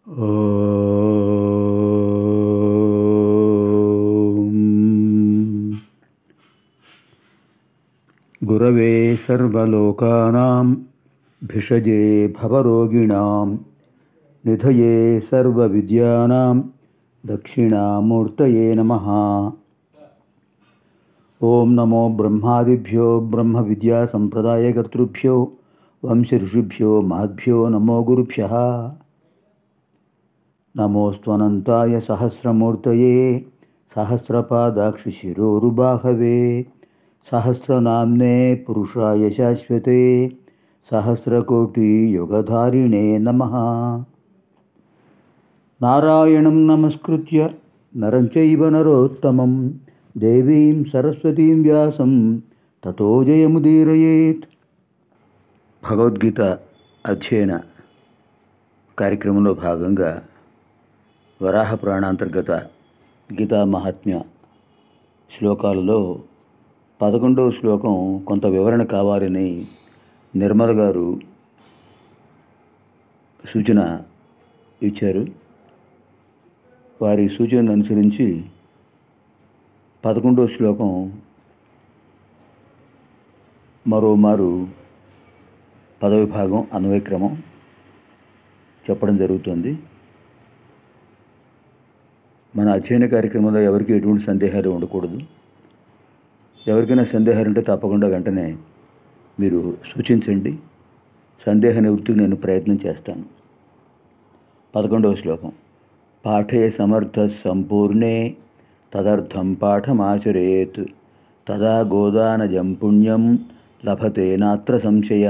ॐ गुरवे सर्वलोकानां भिषजे भवरोगिणां निधये सर्वविद्यानां दक्षिणामूर्तये नमः ॐ नमो ब्रह्मादिभ्यो ब्रह्मविद्यासम्प्रदायकर्तृभ्यो वंशऋषिभ्यो महद्भ्यो नमो गुरुभ्यः नमोऽस्त्वनन्ताय सहस्रमूर्तये सहस्रपादाक्षिशिरोरुबाहवे सहस्रनाम्ने पुरुषाय शाश्वते सहस्रकोटियुगधारिणे नमः నారాయణం నమస్కృత్య నరం చైవ నరోత్తమం దేవీం సరస్వతీం వ్యాసం తతో జయముదీరయేత్ భగవద్గీత అధ్యయన కార్యక్రమంలో భాగంగా వరాహ పురాణాంతర్గత గీతా మహాత్మ్య శ్లోకాలలో పదకొండవ శ్లోకం కొంత వివరణ కావాలని నిర్మల గారు సూచన ఇచ్చారు వారి సూచనను అనుసరించి పదకొండవ శ్లోకం మరోమారు పదవి భాగం అన్వయక్రమం చెప్పడం జరుగుతుంది మన అధ్యయన కార్యక్రమంలో ఎవరికి ఎటువంటి సందేహాలు ఉండకూడదు ఎవరికైనా సందేహాలు ఉంటే తప్పకుండా వెంటనే మీరు సూచించండి సందేహ నివృత్తికి నేను ప్రయత్నం చేస్తాను పదకొండవ శ్లోకం పాఠే సమర్థ సంపూర్ణే తదర్థం పాఠమాచరేత్ తదా గోదానజం పుణ్యం లభతే నాత్ర సంశయ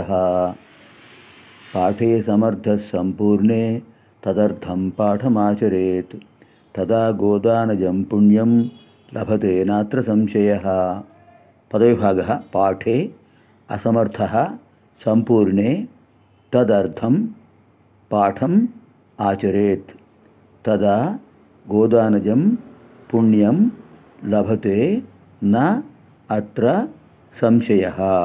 పాఠే సమర్థ సంపూర్ణే తదర్థం పాఠమాచరేత్ తదా గోదానజం పుణ్యం లభతే నాత్ర సంశయ పదవిభాగ పాఠే అసమర్థ సంపూర్ణే తదర్థం పాఠం ఆచరేత్ తదా గోదానజం పుణ్యం లభతే న అత్ర సంశయ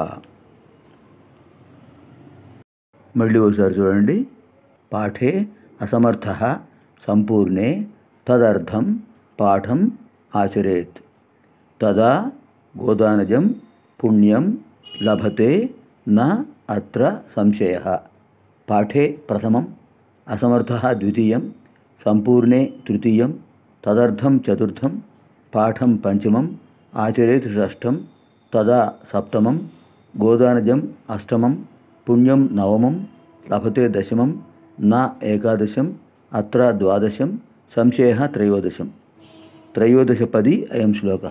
మళ్ళీ ఒకసారి చూడండి పాఠే అసమర్థ సంపూర్ణే తదర్థం పాఠం ఆచరేత్ తదా గోదానజం పుణ్యం లభతే న అత్ర సంశయ పాఠే ప్రథమం అసమర్థ ద్వితీయం సంపూర్ణే తృతీయం తదర్థం చతుర్థం పాఠం పంచమం ఆచరేత్ షష్టం తదా సప్తమం గోదానజం అష్టమం పుణ్యం నవమం లభతే దశమం నా ఏకాదశం అత్ర ద్వాదశం సంశయ త్రయోదశం త్రయోదశపది అయం శ్లోక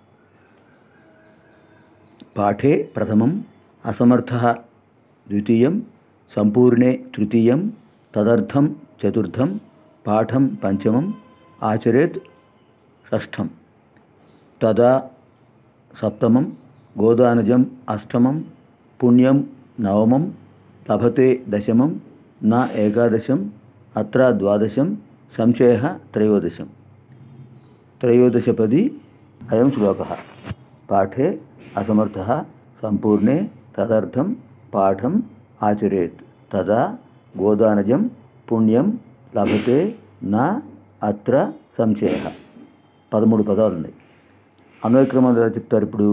పాఠే ప్రథమం అసమర్థ ద్వితీయం సంపూర్ణే తృతీయం తదర్థం చతుర్థం పాఠం పంచమం ఆచరేత్ షష్ఠం తదా సప్తమం గోదానజం అష్టమం పుణ్యం నవమం లభతే దశమం నా ఏకాదశం అత్ర ద్వాదశం సంశయ త్రయోదశం త్రయోదశపది అయం శ్లోక పాఠే అసమర్థ సంపూర్ణే తదర్థం పాఠం ఆచరేత్ తదా గోదానజం పుణ్యం లభతే నా అత్ర సంశయ పదమూడు పదాలు ఉన్నాయి అన్వయక్రమం ఎలా చెప్తారు ఇప్పుడు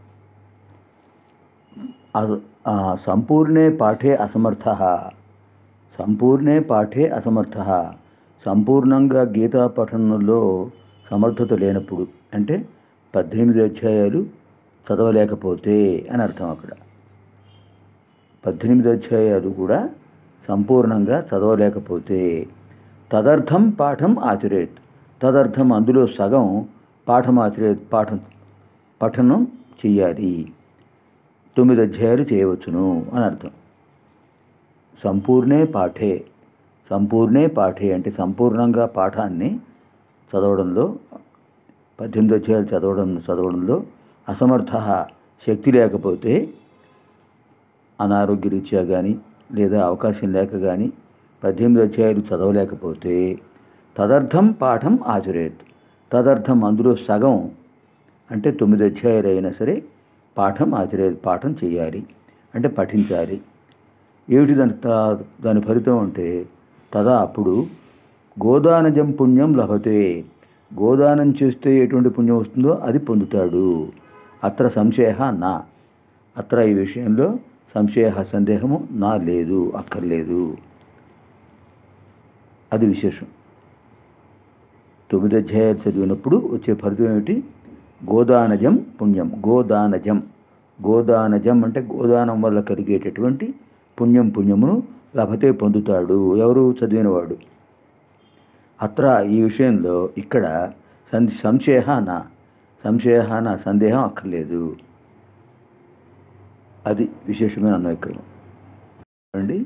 సంపూర్ణే పాఠే అసమర్థ సంపూర్ణే పాఠే అసమర్థ సంపూర్ణంగా గీతా పఠనంలో సమర్థత లేనప్పుడు అంటే పద్దెనిమిది అధ్యాయాలు చదవలేకపోతే అని అర్థం అక్కడ పద్దెనిమిది అధ్యాయాలు కూడా సంపూర్ణంగా చదవలేకపోతే తదర్థం పాఠం ఆచరేత్ తదర్థం అందులో సగం పాఠం ఆచరేత్ పాఠం పఠనం చెయ్యాలి తొమ్మిది అధ్యాయాలు చేయవచ్చును అని అర్థం సంపూర్ణే పాఠే సంపూర్ణే పాఠే అంటే సంపూర్ణంగా పాఠాన్ని చదవడంలో పద్దెనిమిది అధ్యాయాలు చదవడం చదవడంలో అసమర్థ శక్తి లేకపోతే అనారోగ్యరీత్యా కానీ లేదా అవకాశం లేక కానీ పద్దెనిమిది అధ్యాయాలు చదవలేకపోతే తదర్థం పాఠం ఆచరేత్ తదర్థం అందులో సగం అంటే తొమ్మిది అధ్యాయాలు అయినా సరే పాఠం ఆచరే పాఠం చేయాలి అంటే పఠించాలి ఏమిటి దాని తా- దాని ఫలితం అంటే తదా అప్పుడు గోదానజం పుణ్యం లభతే గోదానం చేస్తే ఎటువంటి పుణ్యం వస్తుందో అది పొందుతాడు అత్ర సంశయ నా అత్ర ఈ విషయంలో సంశయ సందేహము నా లేదు అక్కర్లేదు అది విశేషం తొమ్మిది అధ్యాయాలు చదివినప్పుడు వచ్చే ఫలితం ఏమిటి గోదానజం పుణ్యం గోదానజం గోదానజం అంటే గోదానం వల్ల కలిగేటటువంటి పుణ్యం పుణ్యమును లభతే పొందుతాడు ఎవరు చదివినవాడు అత్ర ఈ విషయంలో ఇక్కడ సం సంశయ నా సంశయ నా సందేహం అక్కర్లేదు అది విశేషమైన అన్వయక్రమం అండి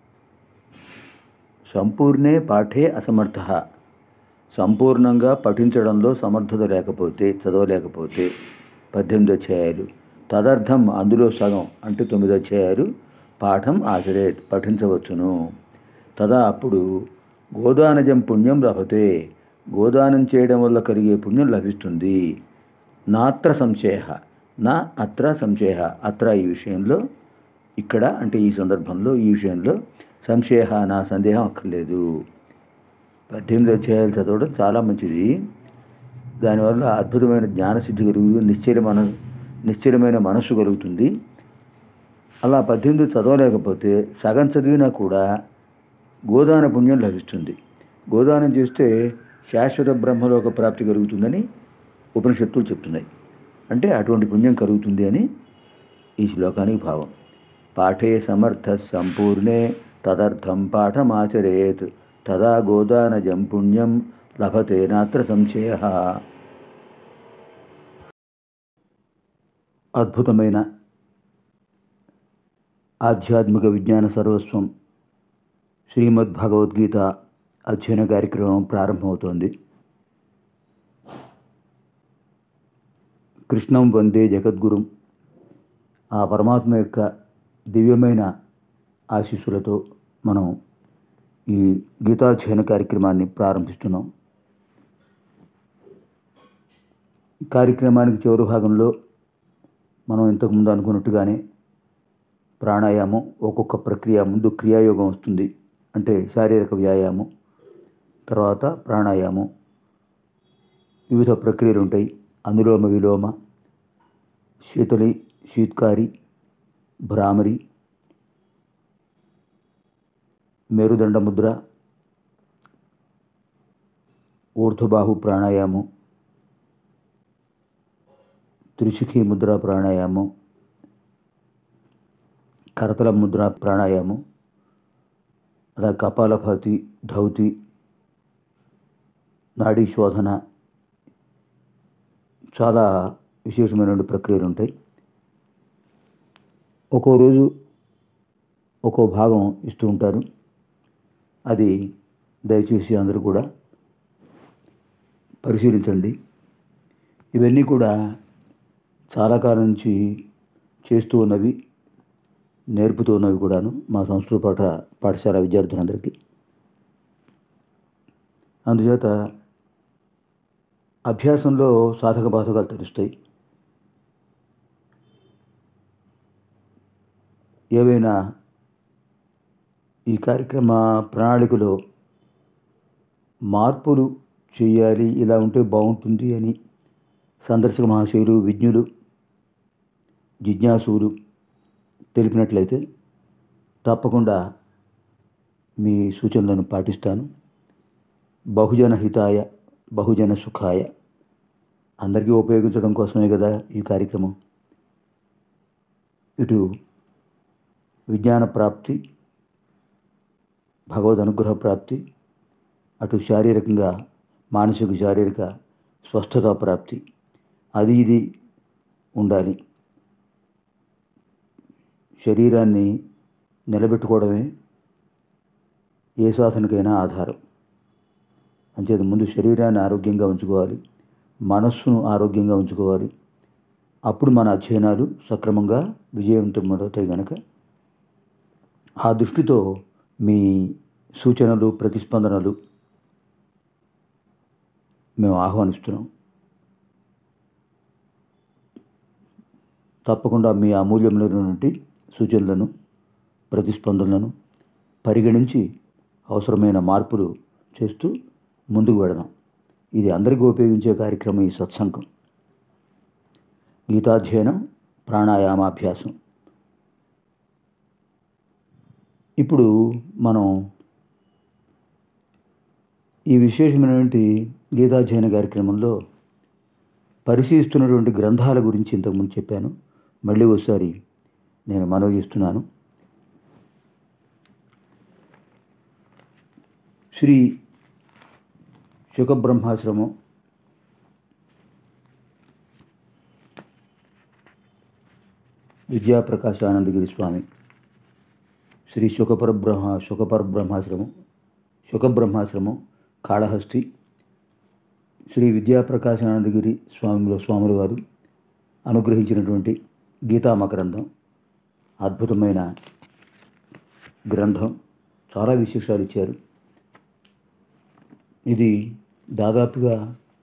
సంపూర్ణే పాఠే అసమర్థ సంపూర్ణంగా పఠించడంలో సమర్థత లేకపోతే చదవలేకపోతే పద్దెనిమిది అధ్యాయాలు తదర్థం అందులో సగం అంటే తొమ్మిది అధ్యాయాలు పాఠం ఆచరే పఠించవచ్చును తదా అప్పుడు గోదానజం పుణ్యం లభతే గోదానం చేయడం వల్ల కలిగే పుణ్యం లభిస్తుంది నాత్ర సంశయ నా అత్ర సంశయ అత్ర ఈ విషయంలో ఇక్కడ అంటే ఈ సందర్భంలో ఈ విషయంలో సంశయ నా సందేహం అక్కర్లేదు పద్దెనిమిది అధ్యాయాలు చదవడం చాలా మంచిది దానివల్ల అద్భుతమైన జ్ఞానసిద్ధి కలుగుతుంది నిశ్చల మన నిశ్చలమైన మనస్సు కలుగుతుంది అలా పద్దెనిమిది చదవలేకపోతే సగం చదివినా కూడా గోదాన పుణ్యం లభిస్తుంది గోదానం చేస్తే శాశ్వత బ్రహ్మలోక ప్రాప్తి కలుగుతుందని ఉపనిషత్తులు చెప్తున్నాయి అంటే అటువంటి పుణ్యం కలుగుతుంది అని ఈ శ్లోకానికి భావం పాఠే సమర్థ సంపూర్ణే తదర్థం పాఠమాచరేత్ తదా గోదానజం పుణ్యం లభతే నాత్ర సంశయ అద్భుతమైన ఆధ్యాత్మిక విజ్ఞాన సర్వస్వం శ్రీమద్ భగవద్గీత అధ్యయన కార్యక్రమం ప్రారంభమవుతోంది కృష్ణం వందే జగద్గురుం ఆ పరమాత్మ యొక్క దివ్యమైన ఆశీస్సులతో మనం ఈ గీతాధ్యయన కార్యక్రమాన్ని ప్రారంభిస్తున్నాం కార్యక్రమానికి చివరి భాగంలో మనం ఇంతకుముందు అనుకున్నట్టుగానే ప్రాణాయామం ఒక్కొక్క ప్రక్రియ ముందు క్రియాయోగం వస్తుంది అంటే శారీరక వ్యాయామం తర్వాత ప్రాణాయామం వివిధ ప్రక్రియలు ఉంటాయి అనులోమ విలోమ శీతలి శీత్కారి భ్రామరి మేరుదండ ముద్ర ఊర్ధ్వబాహు ప్రాణాయామం త్రిశిఖి ముద్ర ప్రాణాయామం కరతల ముద్ర ప్రాణాయామం అలా కపాలభాతి ధౌతి నాడీ శోధన చాలా విశేషమైన ప్రక్రియలు ఉంటాయి ఒక్కో రోజు ఒక్కో భాగం ఇస్తూ ఉంటారు అది దయచేసి అందరూ కూడా పరిశీలించండి ఇవన్నీ కూడా చాలా కాలం నుంచి చేస్తూ ఉన్నవి నేర్పుతూ ఉన్నవి కూడాను మా సంస్కృత పాఠ పాఠశాల విద్యార్థులందరికీ అందుచేత అభ్యాసంలో సాధక బాధకాలు తెలుస్తాయి ఏవైనా ఈ కార్యక్రమ ప్రణాళికలో మార్పులు చేయాలి ఇలా ఉంటే బాగుంటుంది అని సందర్శక మహాశయులు విజ్ఞులు జిజ్ఞాసులు తెలిపినట్లయితే తప్పకుండా మీ సూచనలను పాటిస్తాను బహుజన హితాయ బహుజన సుఖాయ అందరికీ ఉపయోగించడం కోసమే కదా ఈ కార్యక్రమం ఇటు విజ్ఞాన ప్రాప్తి భగవద్ అనుగ్రహ ప్రాప్తి అటు శారీరకంగా మానసిక శారీరక స్వస్థత ప్రాప్తి అది ఇది ఉండాలి శరీరాన్ని నిలబెట్టుకోవడమే ఏ సాధనకైనా ఆధారం అంచేత ముందు శరీరాన్ని ఆరోగ్యంగా ఉంచుకోవాలి మనస్సును ఆరోగ్యంగా ఉంచుకోవాలి అప్పుడు మన అధ్యయనాలు సక్రమంగా విజయవంతం మొదలవుతాయి కనుక ఆ దృష్టితో మీ సూచనలు ప్రతిస్పందనలు మేము ఆహ్వానిస్తున్నాం తప్పకుండా మీ అమూల్యమైనటువంటి సూచనలను ప్రతిస్పందనలను పరిగణించి అవసరమైన మార్పులు చేస్తూ ముందుకు వెడదాం ఇది అందరికీ ఉపయోగించే కార్యక్రమం ఈ సత్సంగం గీతాధ్యయనం ప్రాణాయామాభ్యాసం ఇప్పుడు మనం ఈ విశేషమైనటువంటి గీతాధ్యయన కార్యక్రమంలో పరిశీలిస్తున్నటువంటి గ్రంథాల గురించి ఇంతకుముందు చెప్పాను మళ్ళీ ఒకసారి నేను మనవి చేస్తున్నాను శ్రీ శుకబ్రహ్మాశ్రమం విద్యాప్రకాశానందగిరి స్వామి శ్రీ శుకపరబ్రహ్మ శుకపరబ్రహ్మాశ్రమం శుకబ్రహ్మాశ్రమం కాళహస్తి శ్రీ విద్యాప్రకాశానందగిరి స్వామిలో స్వాముల వారు అనుగ్రహించినటువంటి గీతా మకరందం అద్భుతమైన గ్రంథం చాలా విశేషాలు ఇచ్చారు ఇది దాదాపుగా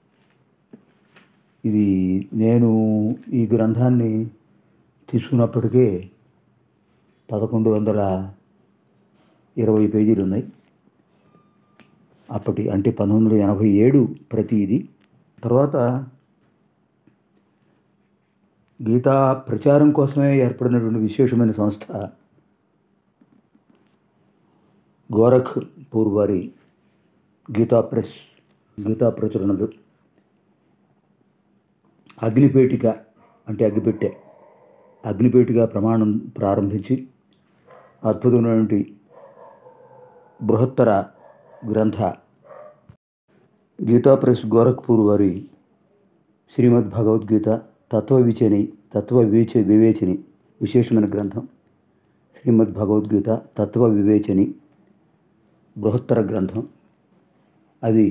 ఇది నేను ఈ గ్రంథాన్ని తీసుకున్నప్పటికే పదకొండు వందల ఇరవై పేజీలు ఉన్నాయి అప్పటి అంటే పంతొమ్మిది వందల ఎనభై ఏడు ప్రతి ఇది తర్వాత గీతా ప్రచారం కోసమే ఏర్పడినటువంటి విశేషమైన సంస్థ గోరఖ్పూర్ వారి గీతా ప్రెస్ గీతా ప్రచురణలు అగ్నిపేటిక అంటే అగ్గిపెట్టె అగ్నిపేటిక ప్రమాణం ప్రారంభించి అద్భుతమైనటువంటి బృహత్తర గ్రంథ గీతా ప్రెస్ గోరఖ్పూర్ వారి శ్రీమద్ భగవద్గీత తత్వ విచని తత్వ వివేచ వివేచని విశేషమైన గ్రంథం శ్రీమద్ భగవద్గీత తత్వ వివేచని బృహత్తర గ్రంథం అది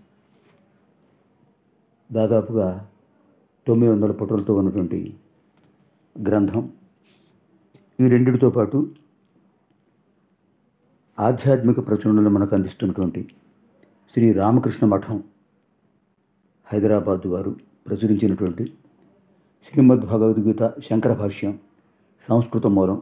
దాదాపుగా తొమ్మిది వందల పుటలతో ఉన్నటువంటి గ్రంథం ఈ రెండిటితో పాటు ఆధ్యాత్మిక ప్రచురణలు మనకు అందిస్తున్నటువంటి శ్రీ రామకృష్ణ మఠం హైదరాబాద్ వారు ప్రచురించినటువంటి శ్రీమద్ భగవద్గీత శంకర భాష్యం సంస్కృత మూలం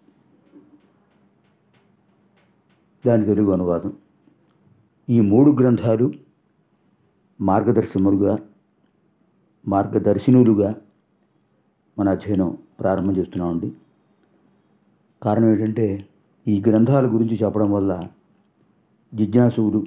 దాని తెలుగు అనువాదం ఈ మూడు గ్రంథాలు మార్గదర్శములుగా మార్గదర్శినులుగా మన అధ్యయనం ప్రారంభం చేస్తున్నామండి కారణం ఏంటంటే ఈ గ్రంథాల గురించి చెప్పడం వల్ల జిజ్ఞాసువులు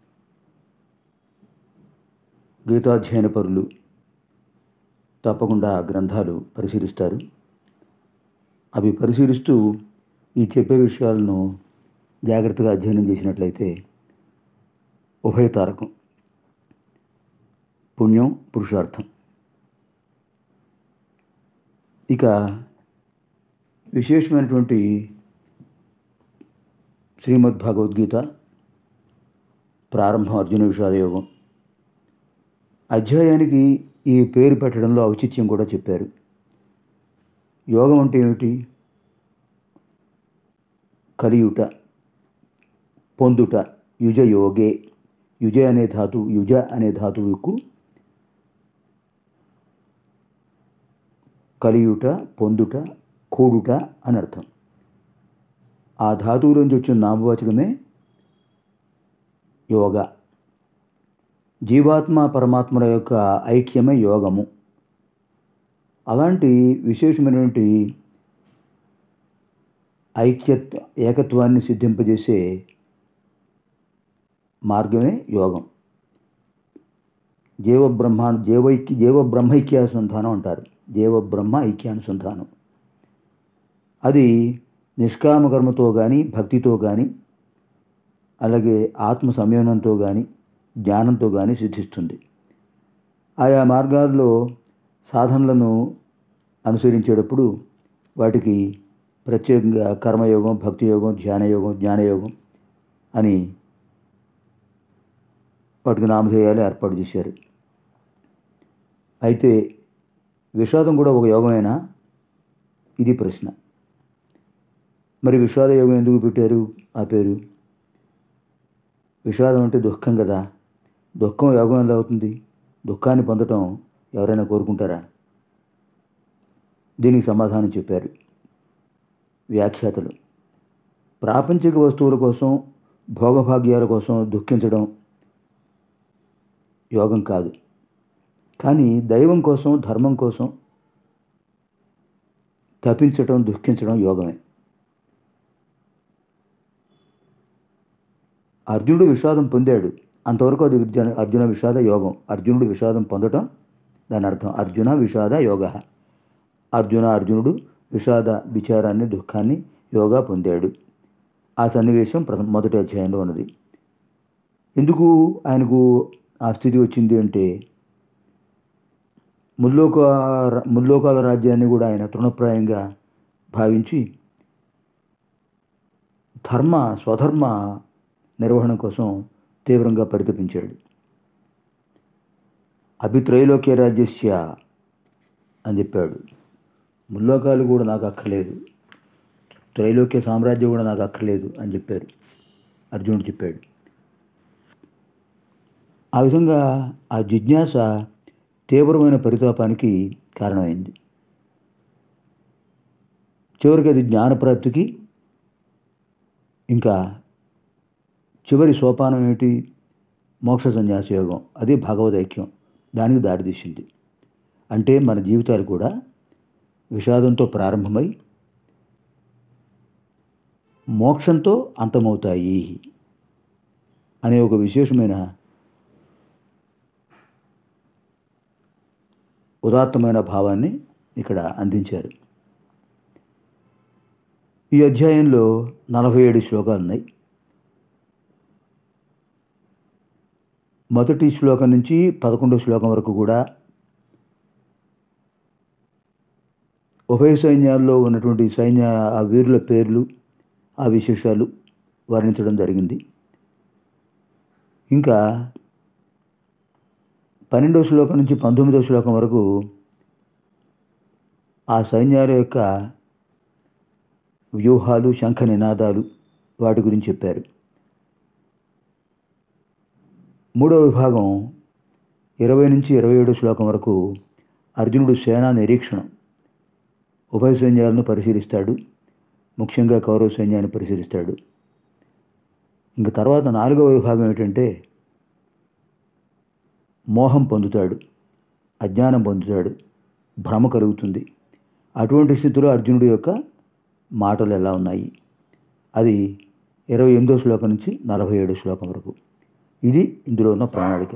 గీతాధ్యయన పరులు తప్పకుండా ఆ గ్రంథాలు పరిశీలిస్తారు అవి పరిశీలిస్తూ ఈ చెప్పే విషయాలను జాగ్రత్తగా అధ్యయనం చేసినట్లయితే ఉభయతారకం పుణ్యం పురుషార్థం ఇక విశేషమైనటువంటి శ్రీమద్ భగవద్గీత ప్రారంభం అర్జున విషాద యోగం అధ్యాయానికి ఈ పేరు పెట్టడంలో ఔచిత్యం కూడా చెప్పారు యోగం అంటే ఏమిటి కలియుట పొందుట యుజ యోగే యుజ అనే ధాతు యుజ అనే ధాతువుకు కలియుట పొందుట కూడుట అని అర్థం ఆ ధాతువులోంచి వచ్చిన నామవాచకమే యోగ జీవాత్మ పరమాత్మల యొక్క ఐక్యమే యోగము అలాంటి విశేషమైనటువంటి ఐక్యత్వ ఏకత్వాన్ని సిద్ధింపజేసే మార్గమే యోగం జీవ బ్రహ్మా జీవైక్య జీవ బ్రహ్మైక్యానుసంధానం అంటారు జీవ బ్రహ్మ ఐక్యానుసంధానం అది నిష్కామ కర్మతో కానీ భక్తితో కానీ అలాగే ఆత్మ సంయమనంతో కానీ జ్ఞానంతో కానీ సిద్ధిస్తుంది ఆయా మార్గాల్లో సాధనలను అనుసరించేటప్పుడు వాటికి ప్రత్యేకంగా కర్మయోగం భక్తి యోగం ధ్యానయోగం జ్ఞానయోగం అని వాటికి నామధేయాలు ఏర్పాటు చేశారు అయితే విషాదం కూడా ఒక యోగమేనా ఇది ప్రశ్న మరి విషాద యోగం ఎందుకు పెట్టారు ఆ పేరు విషాదం అంటే దుఃఖం కదా దుఃఖం యోగం ఎలా అవుతుంది దుఃఖాన్ని పొందటం ఎవరైనా కోరుకుంటారా దీనికి సమాధానం చెప్పారు వ్యాఖ్యాతలు ప్రాపంచిక వస్తువుల కోసం భోగభాగ్యాల కోసం దుఃఖించడం యోగం కాదు కానీ దైవం కోసం ధర్మం కోసం తపించడం దుఃఖించడం యోగమే అర్జునుడు విషాదం పొందాడు అంతవరకు అది అర్జున అర్జున విషాద యోగం అర్జునుడు విషాదం పొందటం దాని అర్థం అర్జున విషాద యోగ అర్జున అర్జునుడు విషాద విచారాన్ని దుఃఖాన్ని యోగా పొందాడు ఆ సన్నివేశం ప్రథమ మొదటి అధ్యాయంలో ఉన్నది ఎందుకు ఆయనకు ఆ స్థితి వచ్చింది అంటే ముల్లోక ముల్లోకాల రాజ్యాన్ని కూడా ఆయన తృణప్రాయంగా భావించి ధర్మ స్వధర్మ నిర్వహణ కోసం తీవ్రంగా పరితపించాడు అభిత్రైలోక్య రాజ్యస్య అని చెప్పాడు ముల్లోకాలు కూడా నాకు అక్కర్లేదు త్రైలోక్య సామ్రాజ్యం కూడా నాకు అక్కర్లేదు అని చెప్పారు అర్జునుడు చెప్పాడు ఆ విధంగా ఆ జిజ్ఞాస తీవ్రమైన పరితాపానికి కారణమైంది చివరికి అది జ్ఞానప్రాప్తికి ఇంకా చివరి సోపానం ఏమిటి మోక్ష సన్యాస యోగం అది భగవదైక్యం దానికి దారితీసింది అంటే మన జీవితాలు కూడా విషాదంతో ప్రారంభమై మోక్షంతో అంతమవుతాయి అనే ఒక విశేషమైన ఉదాత్తమైన భావాన్ని ఇక్కడ అందించారు ఈ అధ్యాయంలో నలభై ఏడు శ్లోకాలు ఉన్నాయి మొదటి శ్లోకం నుంచి పదకొండో శ్లోకం వరకు కూడా ఉభయ సైన్యాల్లో ఉన్నటువంటి సైన్య ఆ వీరుల పేర్లు ఆ విశేషాలు వర్ణించడం జరిగింది ఇంకా పన్నెండో శ్లోకం నుంచి పంతొమ్మిదో శ్లోకం వరకు ఆ సైన్యాల యొక్క వ్యూహాలు శంఖ నినాదాలు వాటి గురించి చెప్పారు మూడవ విభాగం ఇరవై నుంచి ఇరవై ఏడు శ్లోకం వరకు అర్జునుడు సేనా నిరీక్షణం ఉభయ సైన్యాలను పరిశీలిస్తాడు ముఖ్యంగా కౌరవ సైన్యాన్ని పరిశీలిస్తాడు ఇంక తర్వాత నాలుగవ విభాగం ఏంటంటే మోహం పొందుతాడు అజ్ఞానం పొందుతాడు భ్రమ కలుగుతుంది అటువంటి స్థితిలో అర్జునుడి యొక్క మాటలు ఎలా ఉన్నాయి అది ఇరవై ఎనిమిదో శ్లోకం నుంచి నలభై ఏడు శ్లోకం వరకు ఇది ఇందులో ఉన్న ప్రణాళిక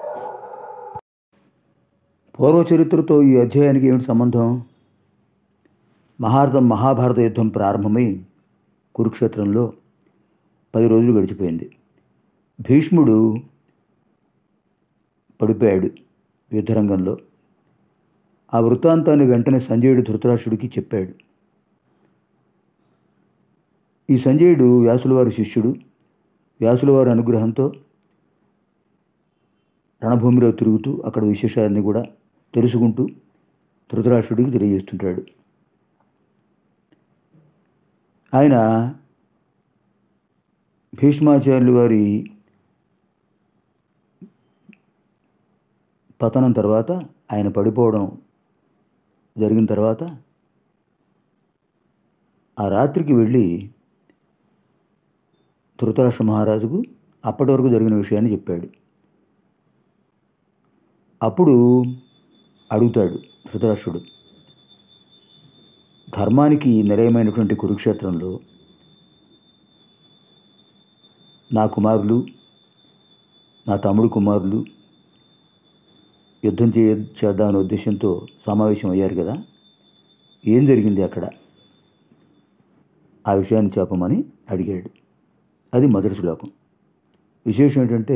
పూర్వ చరిత్రతో ఈ అధ్యాయానికి ఏమిటి సంబంధం మహారథం మహాభారత యుద్ధం ప్రారంభమై కురుక్షేత్రంలో పది రోజులు గడిచిపోయింది భీష్ముడు పడిపోయాడు యుద్ధరంగంలో ఆ వృత్తాంతాన్ని వెంటనే సంజయుడు ధృతరాష్ట్రుడికి చెప్పాడు ఈ సంజయుడు వ్యాసుల వారి శిష్యుడు వ్యాసుల వారి అనుగ్రహంతో రణభూమిలో తిరుగుతూ అక్కడ విశేషాలన్నీ కూడా తెలుసుకుంటూ ధృతరాష్ట్రుడికి తెలియజేస్తుంటాడు ఆయన భీష్మాచార్యులు వారి పతనం తర్వాత ఆయన పడిపోవడం జరిగిన తర్వాత ఆ రాత్రికి వెళ్ళి ధృతరాష్ట్ర మహారాజుకు అప్పటి వరకు జరిగిన విషయాన్ని చెప్పాడు అప్పుడు అడుగుతాడు ధృతరాష్ట్రుడు ధర్మానికి నిలయమైనటువంటి కురుక్షేత్రంలో నా కుమారులు నా తమ్ముడు కుమారులు యుద్ధం చే చేద్దామనే ఉద్దేశంతో సమావేశం అయ్యారు కదా ఏం జరిగింది అక్కడ ఆ విషయాన్ని చెప్పమని అడిగాడు అది మొదటి శ్లోకం విశేషం ఏంటంటే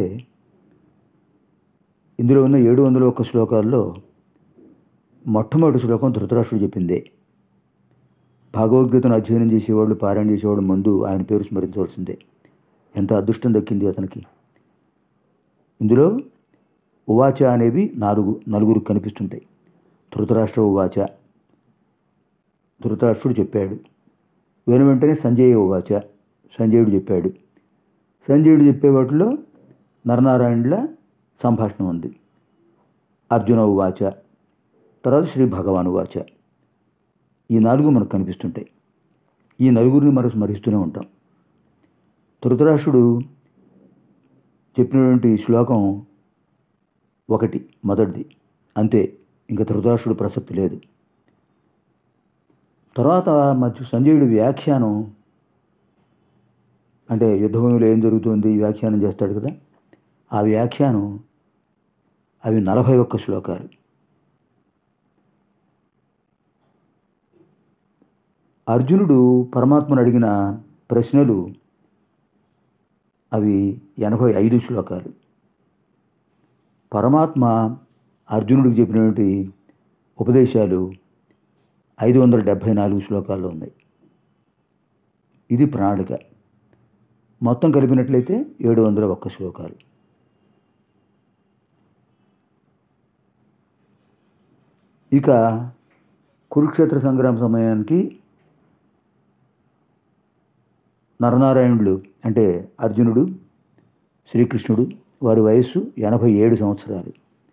ఇందులో ఉన్న ఏడు వందల ఒక్క శ్లోకాల్లో మొట్టమొదటి శ్లోకం ధృతరాష్ట్రుడు చెప్పిందే భగవద్గీతను అధ్యయనం చేసేవాళ్ళు పారాయణ చేసేవాళ్ళు ముందు ఆయన పేరు స్మరించవలసిందే ఎంత అదృష్టం దక్కింది అతనికి ఇందులో ఉవాచ అనేవి నాలుగు నలుగురు కనిపిస్తుంటాయి ధృతరాష్ట్ర ఉవాచ ధృతరాష్ట్రుడు చెప్పాడు వెను వెంటనే సంజయ ఉవాచ సంజయుడు చెప్పాడు సంజయుడు చెప్పే వాటిలో నరనారాయణుల సంభాషణ ఉంది అర్జున ఉవాచ తర్వాత శ్రీ భగవాన్ ఉవాచ ఈ నాలుగు మనకు కనిపిస్తుంటాయి ఈ నలుగురిని మనం స్మరిస్తూనే ఉంటాం ధృతరాష్ట్రుడు చెప్పినటువంటి శ్లోకం ఒకటి మొదటిది అంతే ఇంకా ధృతరాష్ట్రుడు ప్రసక్తి లేదు తర్వాత మధ్య సంజయుడి వ్యాఖ్యానం అంటే యుద్ధభూమిలో ఏం జరుగుతుంది ఈ వ్యాఖ్యానం చేస్తాడు కదా ఆ వ్యాఖ్యానం అవి నలభై ఒక్క శ్లోకాలు అర్జునుడు పరమాత్మను అడిగిన ప్రశ్నలు అవి ఎనభై ఐదు శ్లోకాలు పరమాత్మ అర్జునుడికి చెప్పినటువంటి ఉపదేశాలు ఐదు వందల డెబ్భై నాలుగు శ్లోకాల్లో ఉన్నాయి ఇది ప్రణాళిక మొత్తం కలిపినట్లయితే ఏడు వందల ఒక్క శ్లోకాలు ఇక కురుక్షేత్ర సంగ్రామ సమయానికి నరనారాయణులు అంటే అర్జునుడు శ్రీకృష్ణుడు వారి వయస్సు ఎనభై ఏడు సంవత్సరాలు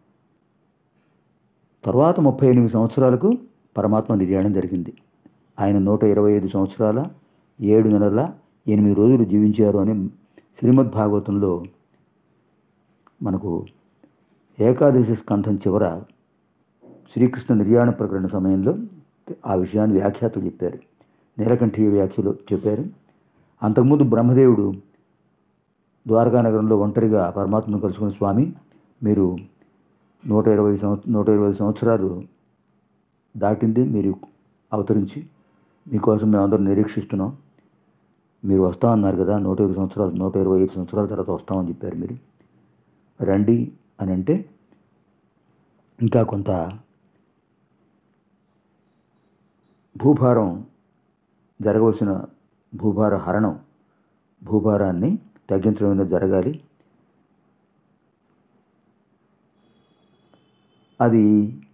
తర్వాత ముప్పై ఎనిమిది సంవత్సరాలకు పరమాత్మ నిర్యాణం జరిగింది ఆయన నూట ఇరవై ఐదు సంవత్సరాల ఏడు నెలల ఎనిమిది రోజులు జీవించారు అని శ్రీమద్ భాగవతంలో మనకు ఏకాదశి స్కంధం చివర శ్రీకృష్ణ నిర్యాణ ప్రకరణ సమయంలో ఆ విషయాన్ని వ్యాఖ్యాతలు చెప్పారు నీలకంఠీయ వ్యాఖ్యలు చెప్పారు అంతకుముందు బ్రహ్మదేవుడు ద్వారకా నగరంలో ఒంటరిగా పరమాత్మను కలుసుకున్న స్వామి మీరు నూట ఇరవై సంవత్స నూట ఇరవై సంవత్సరాలు దాటింది మీరు అవతరించి మీకోసం మేమందరం నిరీక్షిస్తున్నాం మీరు వస్తా అన్నారు కదా నూట ఇరవై సంవత్సరాలు నూట ఇరవై ఐదు సంవత్సరాల తర్వాత వస్తామని చెప్పారు మీరు రండి అని అంటే ఇంకా కొంత భూభారం జరగవలసిన భూభార హరణం భూభారాన్ని తగ్గించడం అనేది జరగాలి అది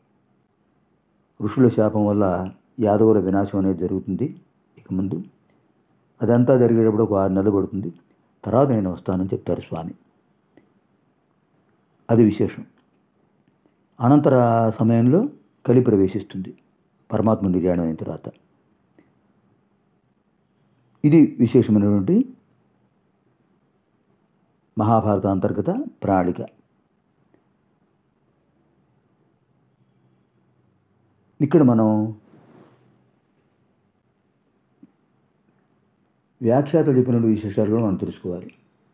ఋషుల శాపం వల్ల యాదవుల వినాశం అనేది జరుగుతుంది ఇక ముందు అదంతా జరిగేటప్పుడు ఒక ఆరు నెలలు పడుతుంది తర్వాత నేను వస్తానని చెప్తారు స్వామి అది విశేషం అనంతర సమయంలో కలి ప్రవేశిస్తుంది పరమాత్మ నిర్యాణం అయిన తర్వాత ఇది విశేషమైనటువంటి మహాభారత అంతర్గత ప్రణాళిక ఇక్కడ మనం వ్యాఖ్యాతలు చెప్పినటువంటి విశేషాలు కూడా మనం తెలుసుకోవాలి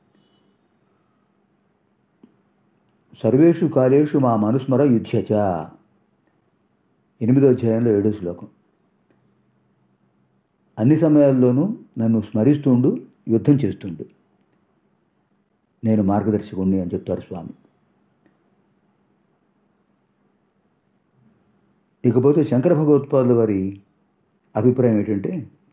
సర్వేషు కాలేషు మా మనుస్మర యుధ్యచ ఎనిమిదో అధ్యాయంలో ఏడో శ్లోకం అన్ని సమయాల్లోనూ నన్ను స్మరిస్తుండు యుద్ధం చేస్తుండు నేను మార్గదర్శకుణ్ణి అని చెప్తారు స్వామి ఇకపోతే శంకర భగవత్పాదుల వారి అభిప్రాయం ఏంటంటే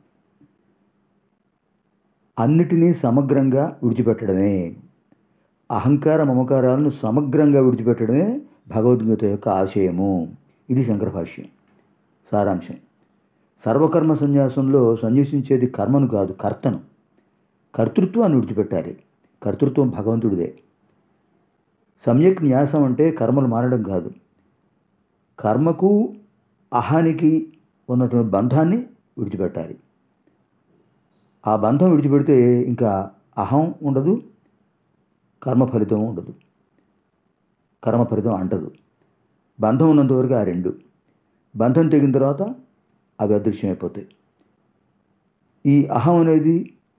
అన్నిటినీ సమగ్రంగా విడిచిపెట్టడమే అహంకార మమకారాలను సమగ్రంగా విడిచిపెట్టడమే భగవద్గీత యొక్క ఆశయము ఇది శంకర భాష్యం సారాంశం సర్వకర్మ సన్యాసంలో సన్యసించేది కర్మను కాదు కర్తను కర్తృత్వాన్ని విడిచిపెట్టాలి కర్తృత్వం భగవంతుడిదే సమ్యక్ న్యాసం అంటే కర్మలు మారడం కాదు కర్మకు అహానికి ఉన్నటువంటి బంధాన్ని విడిచిపెట్టాలి ఆ బంధం విడిచిపెడితే ఇంకా అహం ఉండదు కర్మ ఫలితం ఉండదు కర్మ ఫలితం అంటదు బంధం ఉన్నంతవరకు ఆ రెండు బంధం తెగిన తర్వాత అవి అదృశ్యమైపోతాయి ఈ అహం అనేది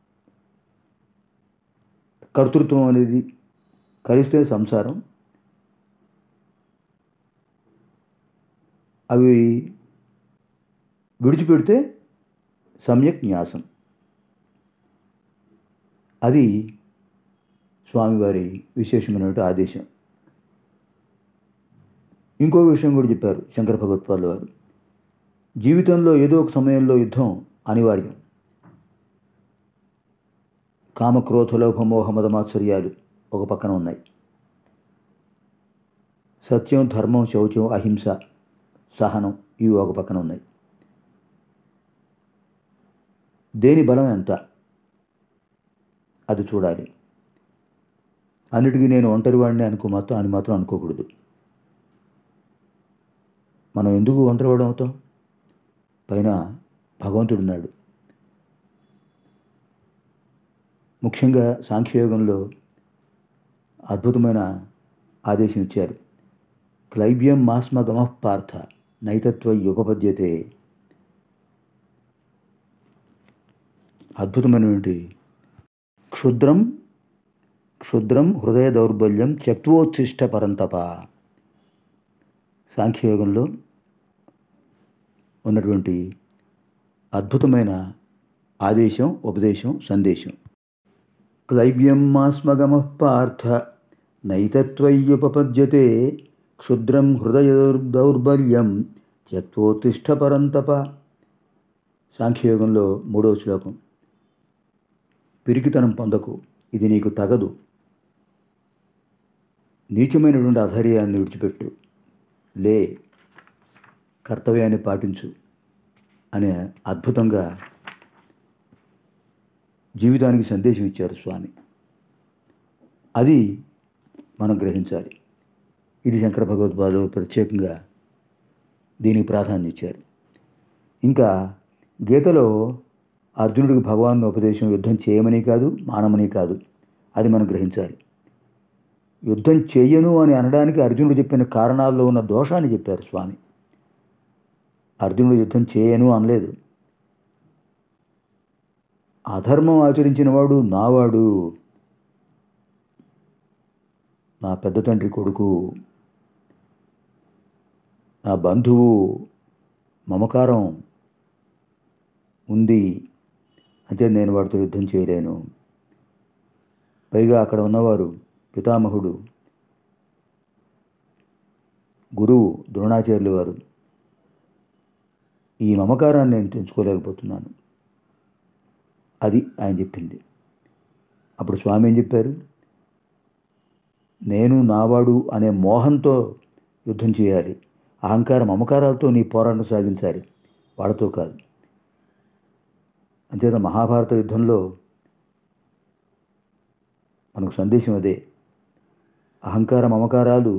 కర్తృత్వం అనేది కలిస్తే సంసారం అవి విడిచిపెడితే సమ్యక్ న్యాసం అది స్వామివారి విశేషమైనటువంటి ఆదేశం ఇంకో విషయం కూడా చెప్పారు శంకర భగవత్పాదుల వారు జీవితంలో ఏదో ఒక సమయంలో యుద్ధం అనివార్యం కామక్రోధ లోభమోహ మదమాత్సర్యాలు ఒక పక్కన ఉన్నాయి సత్యం ధర్మం శౌచం అహింస సహనం ఇవి ఒక పక్కన ఉన్నాయి దేని బలం ఎంత అది చూడాలి అన్నిటికీ నేను ఒంటరివాడిని అనుకో మాత్రం అని మాత్రం అనుకోకూడదు మనం ఎందుకు ఒంటరివాడు అవుతాం పైన భగవంతుడున్నాడు ముఖ్యంగా సాంఖ్యయోగంలో అద్భుతమైన ఆదేశం ఇచ్చారు క్లైబ్యం మాస్మగమః పార్థ నైతత్వయుపపద్యతే అద్భుతమైనటువంటి క్షుద్రం క్షుద్రం హృదయ దౌర్బల్యం త్యక్తోత్సిష్ట పరంతప సాంఖ్యయోగంలో ఉన్నటువంటి అద్భుతమైన ఆదేశం ఉపదేశం సందేశం క్లైబ్యం మాస్మగమ పార్థ నైతత్వయ్యుపపద్యతే క్షుద్రం హృదయ దౌర్బల్యం త్యక్తోత్తిష్ట పరంతప సాంఖ్యయోగంలో మూడవ శ్లోకం పిరికితనం పొందకు ఇది నీకు తగదు నీచమైనటువంటి అధైర్యాన్ని విడిచిపెట్టు లే కర్తవ్యాన్ని పాటించు అనే అద్భుతంగా జీవితానికి సందేశం ఇచ్చారు స్వామి అది మనం గ్రహించాలి ఇది శంకర భగవద్పాదులు ప్రత్యేకంగా దీనికి ప్రాధాన్యం ఇచ్చారు ఇంకా గీతలో అర్జునుడికి భగవాన్ ఉపదేశం యుద్ధం చేయమని కాదు మానమని కాదు అది మనం గ్రహించాలి యుద్ధం చేయను అని అనడానికి అర్జునుడు చెప్పిన కారణాల్లో ఉన్న దోషాన్ని చెప్పారు స్వామి అర్జునుడు యుద్ధం చేయను అనలేదు అధర్మం ఆచరించిన వాడు నావాడు నా పెద్ద తండ్రి కొడుకు నా బంధువు మమకారం ఉంది అంటే నేను వాడితో యుద్ధం చేయలేను పైగా అక్కడ ఉన్నవారు పితామహుడు గురువు ద్రోణాచార్యులు వారు ఈ మమకారాన్ని నేను తెంచుకోలేకపోతున్నాను అది ఆయన చెప్పింది అప్పుడు స్వామి ఏం చెప్పారు నేను నావాడు అనే మోహంతో యుద్ధం చేయాలి అహంకారం మమకారాలతో నీ పోరాటం సాగించాలి వాడితో కాదు అంతేత మహాభారత యుద్ధంలో మనకు సందేశం అదే అహంకార మమకారాలు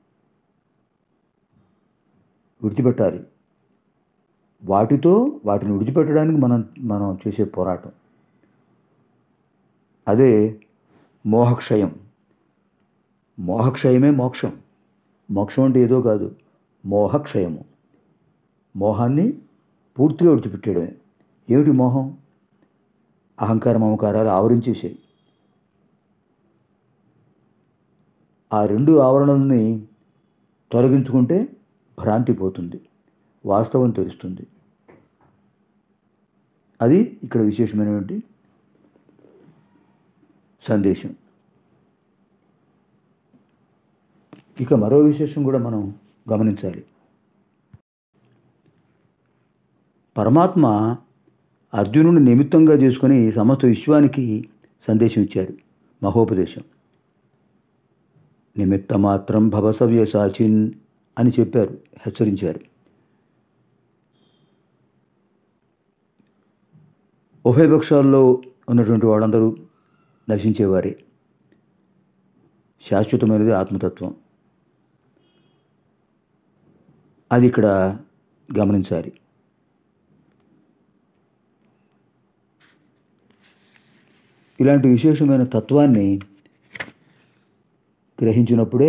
విడిచిపెట్టాలి వాటితో వాటిని విడిచిపెట్టడానికి మనం మనం చేసే పోరాటం అదే మోహక్షయం మోహక్షయమే మోక్షం మోక్షం అంటే ఏదో కాదు మోహక్షయము మోహాన్ని పూర్తిగా విడిచిపెట్టేయడమే ఏమిటి మోహం అహంకార మమకారాలు ఆవరించేసాయి ఆ రెండు ఆవరణల్ని తొలగించుకుంటే భ్రాంతి పోతుంది వాస్తవం తెలుస్తుంది అది ఇక్కడ విశేషమైనటువంటి సందేశం ఇక మరో విశేషం కూడా మనం గమనించాలి పరమాత్మ అర్జునుడిని నిమిత్తంగా చేసుకొని సమస్త విశ్వానికి సందేశం ఇచ్చారు మహోపదేశం నిమిత్త మాత్రం భవసవ్య సాచిన్ అని చెప్పారు హెచ్చరించారు ఉభయపక్షాల్లో ఉన్నటువంటి వాళ్ళందరూ నశించేవారే శాశ్వతమైనది ఆత్మతత్వం అది ఇక్కడ గమనించాలి ఇలాంటి విశేషమైన తత్వాన్ని గ్రహించినప్పుడే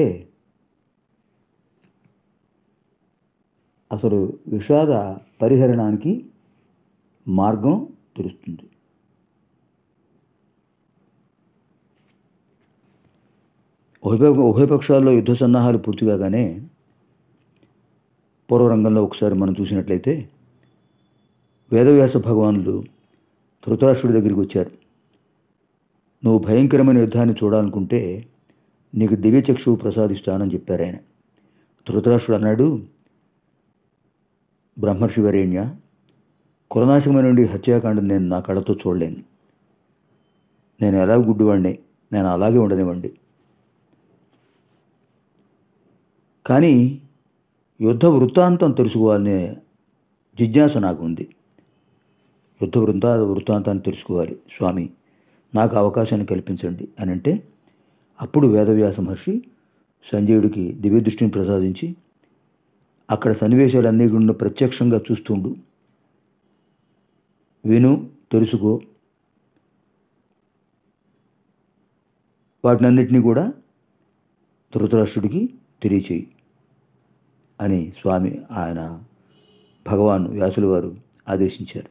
అసలు విషాద పరిహరణానికి మార్గం తెలుస్తుంది ఉభయ ఉభయపక్షాల్లో యుద్ధ సన్నాహాలు పూర్తి కాగానే పూర్వరంగంలో ఒకసారి మనం చూసినట్లయితే వేదవ్యాస భగవానులు ధృతరాష్ట్రుడి దగ్గరికి వచ్చారు నువ్వు భయంకరమైన యుద్ధాన్ని చూడాలనుకుంటే నీకు దివ్యచక్షువు ప్రసాదిస్తానని చెప్పారు ఆయన ధృతరాష్ట్రుడు అన్నాడు బ్రహ్మర్షి వరేణ్య కులనాశకమైన హత్యాకాండం నేను నా కళ్ళతో చూడలేను నేను ఎలా గుడ్డివాడిని నేను అలాగే ఉండనివ్వండి కానీ యుద్ధ వృత్తాంతం తెలుసుకోవాలనే జిజ్ఞాస నాకు ఉంది యుద్ధ వృత్తా వృత్తాంతాన్ని తెలుసుకోవాలి స్వామి నాకు అవకాశాన్ని కల్పించండి అని అంటే అప్పుడు వేదవ్యాస మహర్షి సంజయుడికి దివ్య దృష్టిని ప్రసాదించి అక్కడ సన్నివేశాలన్నీ కూడా ప్రత్యక్షంగా చూస్తుండు విను తెలుసుకో వాటినన్నిటినీ కూడా ధృతరాష్ట్రుడికి తెలియచేయి అని స్వామి ఆయన భగవాన్ వ్యాసుల వారు ఆదేశించారు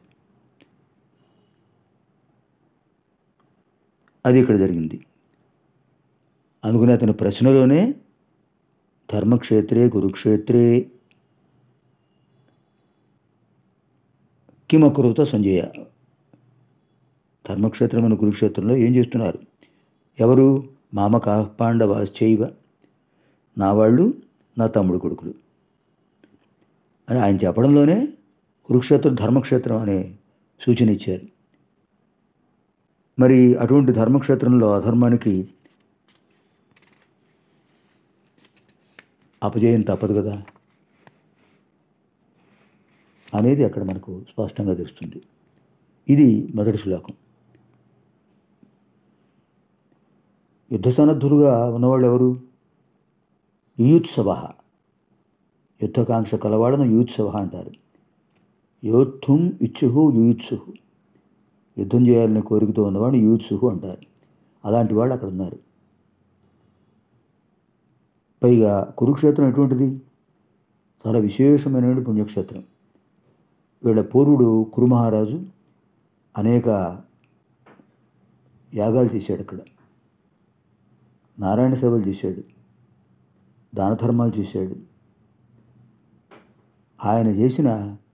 అది ఇక్కడ జరిగింది అందుకని అతని ప్రశ్నలోనే ధర్మక్షేత్రే కురుక్షేత్రే కిమకురుత సంజయ ధర్మక్షేత్రమైన కురుక్షేత్రంలో ఏం చేస్తున్నారు ఎవరు మామక పాండవాశ్చైవ నా వాళ్ళు నా తమ్ముడు కొడుకులు అని ఆయన చెప్పడంలోనే కురుక్షేత్రం ధర్మక్షేత్రం అనే సూచన ఇచ్చారు మరి అటువంటి ధర్మక్షేత్రంలో అధర్మానికి అపజయం తప్పదు కదా అనేది అక్కడ మనకు స్పష్టంగా తెలుస్తుంది ఇది మొదటి శ్లోకం యుద్ధ సన్నద్ధులుగా ఉన్నవాళ్ళు ఎవరు యూత్సవ యుద్ధకాంక్ష కలవాళ్ళను యూత్సవ అంటారు యోద్ధుం ఇచ్చుహు యూత్సు యుద్ధం చేయాలనే కోరికతో ఉన్నవాడు యూత్సుహు అంటారు అలాంటి వాళ్ళు అక్కడ ఉన్నారు పైగా కురుక్షేత్రం ఎటువంటిది చాలా విశేషమైనటువంటి పుణ్యక్షేత్రం వీళ్ళ పూర్వుడు కురుమహారాజు అనేక యాగాలు చేశాడు అక్కడ నారాయణ సేవలు చేశాడు దాన ధర్మాలు చేశాడు ఆయన చేసిన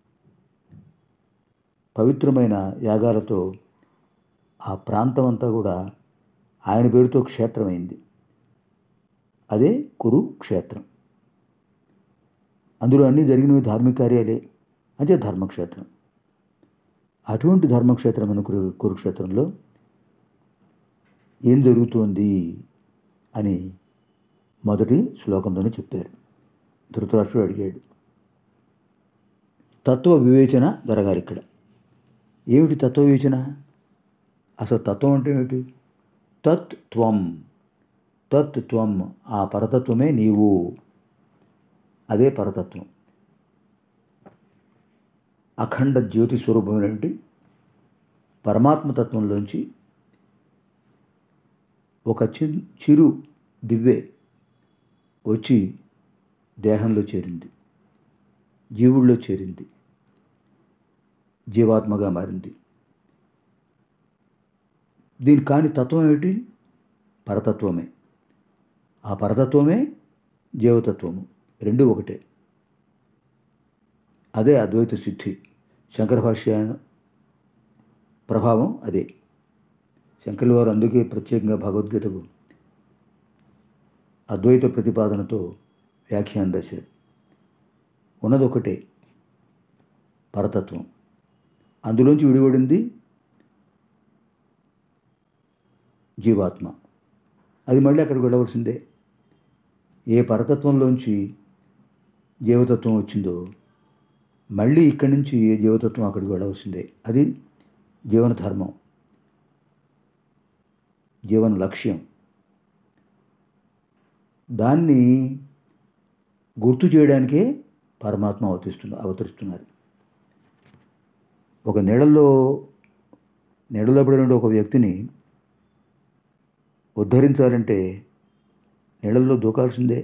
పవిత్రమైన యాగాలతో ఆ ప్రాంతం అంతా కూడా ఆయన పేరుతో క్షేత్రమైంది అదే కురు క్షేత్రం అందులో అన్నీ జరిగినవి ధార్మిక కార్యాలే అదే ధర్మక్షేత్రం అటువంటి ధర్మక్షేత్రమైన కురు కురుక్షేత్రంలో ఏం జరుగుతోంది అని మొదటి శ్లోకంలోనే చెప్పారు ధృతరాష్ట్రుడు అడిగాడు తత్వ వివేచన జరగాలి ఇక్కడ ఏమిటి తత్వ వివేచన అసలు తత్వం అంటే ఏమిటి తత్ త్వం తత్ త్వం ఆ పరతత్వమే నీవు అదే పరతత్వం అఖండ జ్యోతి స్వరూపమైనటువంటి పరమాత్మతత్వంలోంచి ఒక చి చిరు దివ్వె వచ్చి దేహంలో చేరింది జీవుల్లో చేరింది జీవాత్మగా మారింది దీని కాని తత్వం ఏమిటి పరతత్వమే ఆ పరతత్వమే జీవతత్వము రెండు ఒకటే అదే అద్వైత సిద్ధి శంకర భాష్య ప్రభావం అదే శంకర్ల వారు అందుకే ప్రత్యేకంగా భగవద్గీతకు అద్వైత ప్రతిపాదనతో వ్యాఖ్యానం రాశారు ఉన్నది ఒకటే పరతత్వం అందులోంచి విడిపడింది జీవాత్మ అది మళ్ళీ అక్కడికి వెళ్ళవలసిందే ఏ పరతత్వంలోంచి జీవతత్వం వచ్చిందో మళ్ళీ ఇక్కడి నుంచి ఏ జీవతత్వం అక్కడికి వెళ్ళవలసిందే అది జీవన ధర్మం జీవన లక్ష్యం దాన్ని గుర్తు చేయడానికే పరమాత్మ అవతరిస్తున్న అవతరిస్తున్నారు ఒక నీడల్లో నీడలో పడిన ఒక వ్యక్తిని ఉద్ధరించాలంటే నీళ్ళల్లో దూకాల్సిందే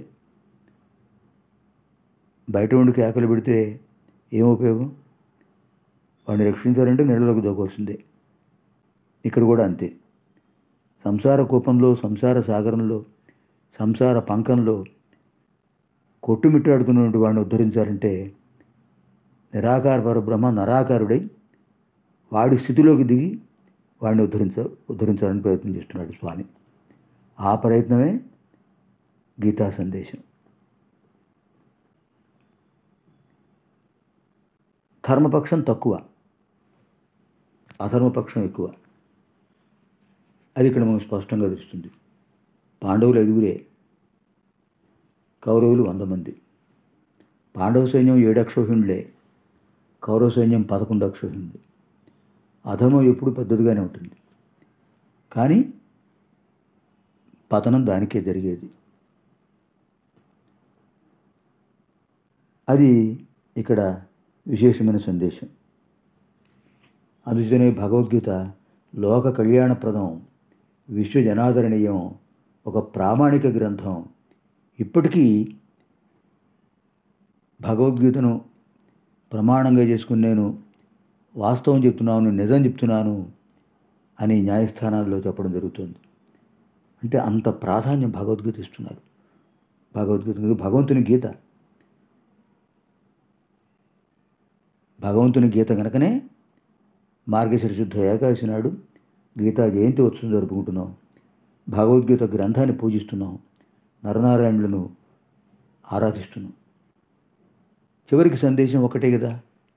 బయట ఉండి కేకలు పెడితే ఏం ఉపయోగం వాడిని రక్షించాలంటే నీళ్ళలోకి దూకాల్సిందే ఇక్కడ కూడా అంతే సంసార కూపంలో సంసార సాగరంలో సంసార పంకంలో కొట్టుమిట్టాడుతున్నటువంటి వాడిని ఉద్ధరించాలంటే నిరాకార పరబ్రహ్మ నరాకారుడై వాడి స్థితిలోకి దిగి వాడిని ఉద్ధరించ ఉద్ధరించాలని ప్రయత్నం చేస్తున్నాడు స్వామి ఆ ప్రయత్నమే గీతా సందేశం ధర్మపక్షం తక్కువ అధర్మపక్షం ఎక్కువ అది ఇక్కడ మనకు స్పష్టంగా తెలుస్తుంది పాండవులు ఐదుగురే కౌరవులు వంద మంది పాండవ సైన్యం ఏడు అక్షోహిణులే కౌరవ సైన్యం పదకొండు అక్షోహిణులు అధర్మం ఎప్పుడు పెద్దదిగానే ఉంటుంది కానీ పతనం దానికే జరిగేది అది ఇక్కడ విశేషమైన సందేశం అందుచేనే భగవద్గీత లోక కళ్యాణప్రదం విశ్వ జనాదరణీయం ఒక ప్రామాణిక గ్రంథం ఇప్పటికీ భగవద్గీతను ప్రమాణంగా చేసుకుని నేను వాస్తవం చెప్తున్నాను నిజం చెప్తున్నాను అని న్యాయస్థానాల్లో చెప్పడం జరుగుతుంది అంటే అంత ప్రాధాన్యం భగవద్గీత ఇస్తున్నారు భగవద్గీత ఇది భగవంతుని గీత భగవంతుని గీత కనుకనే మార్గశిరశుద్ధ ఏకాదశి నాడు గీతా జయంతి ఉత్సవం జరుపుకుంటున్నాం భగవద్గీత గ్రంథాన్ని పూజిస్తున్నాం నరనారాయణులను ఆరాధిస్తున్నాం చివరికి సందేశం ఒకటే కదా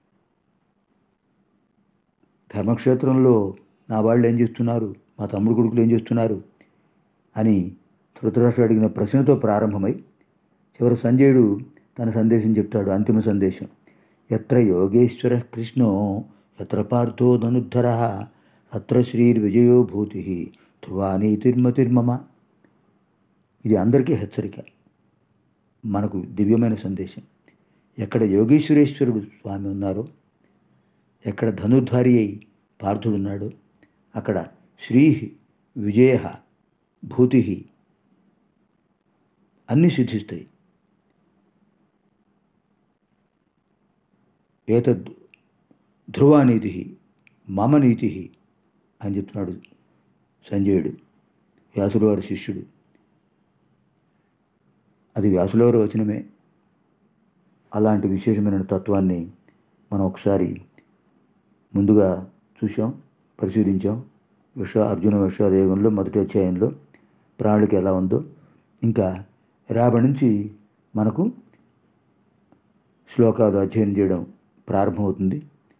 ధర్మక్షేత్రంలో నా వాళ్ళు ఏం చేస్తున్నారు మా తమ్ముడు కొడుకులు ఏం చేస్తున్నారు అని ధృతరాష్ట్రుడు అడిగిన ప్రశ్నతో ప్రారంభమై చివరి సంజయుడు తన సందేశం చెప్తాడు అంతిమ సందేశం ఎత్ర యోగేశ్వర కృష్ణో ఎత్ర పార్థో ధనుద్ధర అత్ర శ్రీర్విజయో భూతి ధ్రువానీతిర్మతిర్మమ ఇది అందరికీ హెచ్చరిక మనకు దివ్యమైన సందేశం ఎక్కడ యోగేశ్వరేశ్వరుడు స్వామి ఉన్నారో ఎక్కడ ధనుర్ధారి అయి పార్థుడున్నాడో అక్కడ శ్రీ విజయ భూతి అన్నీ సిద్ధిస్తాయి ఏతద్ ధ్రువానీతి మమ నీతి అని చెప్తున్నాడు సంజయుడు వ్యాసుల వారి శిష్యుడు అది వ్యాసుల వారి వచనమే అలాంటి విశేషమైన తత్వాన్ని మనం ఒకసారి ముందుగా చూసాం పరిశీలించాం విష అర్జున విషాదయోగంలో మొదటి అధ్యాయంలో ప్రణాళిక ఎలా ఉందో ఇంకా రేపటి నుంచి మనకు శ్లోకాలు అధ్యయనం చేయడం ప్రారంభమవుతుంది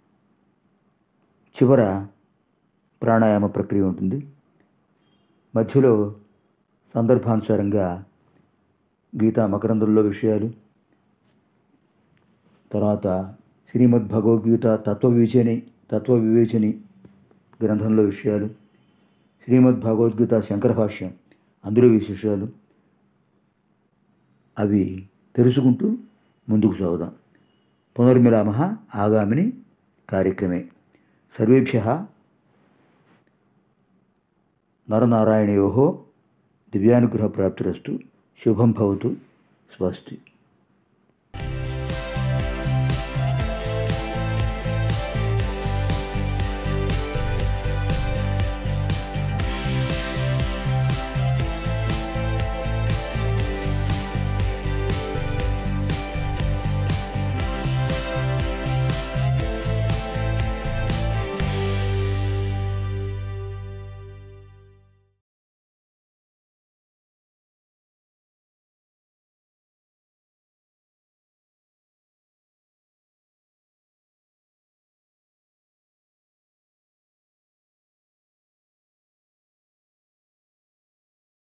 చివర ప్రాణాయామ ప్రక్రియ ఉంటుంది మధ్యలో సందర్భానుసారంగా గీతా మకరందుల్లో విషయాలు తర్వాత శ్రీమద్ భగవద్గీత తత్వ వివేచని తత్వ వివేచని గ్రంథంలో విషయాలు శ్రీమద్ భగవద్గీత శంకర భాష్యం అందులో విశేషాలు అవి తెలుసుకుంటూ ముందుకు సాగుదాం పునర్మిలామ ఆగామిని కార్యక్రమే సర్వేభ్య నరనారాయణయో దివ్యానుగ్రహ ప్రాప్తిరస్తు శుభం భవతు స్వస్తి